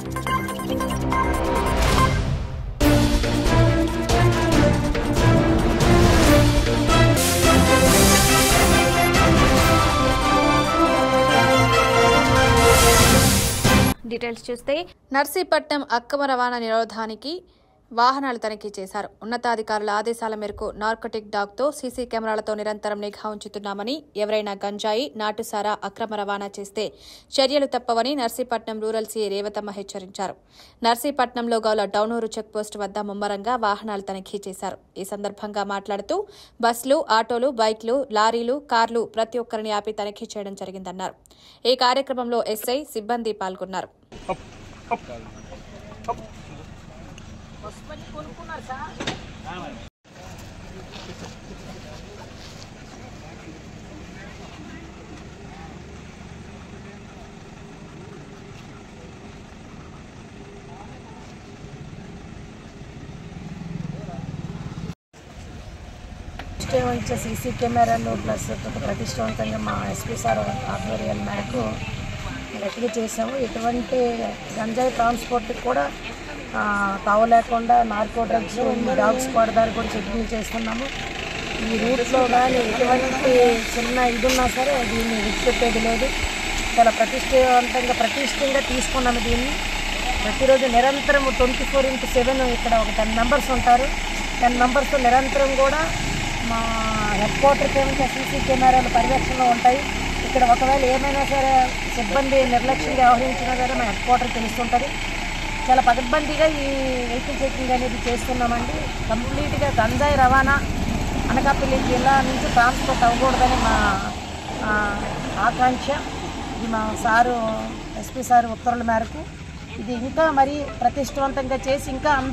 details చూస్తే నర్సీపట్నం అక్రమ రవాణా నిరోధానికి వాహనాలు తనిఖీ చేశారు ఉన్నతాధికారుల ఆదేశాల మేరకు నార్కోటిక్ డాగ్తో సీసీ కెమెరాలతో నిరంతరం నిఘా ఉంచుతున్నామని ఎవరైనా గంజాయి నాటుసారా అక్రమ రవాణా చేస్తే చర్యలు తప్పవని నర్సీపట్నం రూరల్ సీఏ రేవతమ్మ హెచ్చరించారు నర్సీపట్నంలో గౌల డౌనూరు చెక్పోస్ట్ వద్ద ముమ్మరంగా వాహనాలు తనిఖీ చేశారు ఈ సందర్భంగా మాట్లాడుతూ బస్సులు ఆటోలు బైక్లు లారీలు కార్లు ప్రతి ఒక్కరిని ఆపి తనిఖీ చేయడం జరిగిందన్నారు ఈ కార్యక్రమంలో ఎస్ఐ సిబ్బంది పాల్గొన్నారు ప్రతిష్ఠించే సీసీ కెమెరాలు ప్లస్ ప్రతిష్ఠవంతంగా మా ఎస్పీ సార్ ఆధ్వర్యాల మేరకు రెక్కడి చేసాము ఎటువంటి గంజాయి ట్రాన్స్పోర్ట్ కూడా ఆ, తావు లేకుండా నార్కో డ్రగ్స్ డాగ్ స్క్వాడ్ దారి కూడా చెకింగ్ చేస్తున్నాము ఈ రూట్లో కానీ ఎటువంటి చిన్న ఇది ఉన్నా సరే దీన్ని విడిచిపెట్టేది లేదు చాలా ప్రతిష్ఠవంతంగా ప్రతిష్టంగా తీసుకున్నాము దీన్ని ప్రతిరోజు నిరంతరం ట్వంటీ ఫోర్ ఇంటూ సెవెన్ ఇక్కడ ఒక టెన్ మెంబర్స్ ఉంటారు టెన్ మెంబర్స్ నిరంతరం కూడా మా హెడ్ క్వార్టర్కి ఏమైనా సీసీ కెమెరాలు పర్యవేక్షణలో ఉంటాయి ఇక్కడ ఒకవేళ ఏమైనా సరే సిబ్బంది నిర్లక్ష్యంగా వ్యవహరించినా సరే మా హెడ్ క్వార్టర్ తెలుస్తుంటుంది చాలా పకడ్బందీగా ఈ వెహికల్ చెకింగ్ అనేది చేస్తున్నామండి కంప్లీట్గా గంజాయి రవాణా అనకాపల్లి జిల్లా నుంచి ట్రాన్స్పోర్ట్ అవ్వకూడదని మా ఆ, ఆకాంక్ష ఇది మా సారు ఎస్పీ సారు ఉత్తర్వుల మేరకు ఇది ఇంకా మరీ ప్రతిష్టవంతంగా చేసి ఇంకా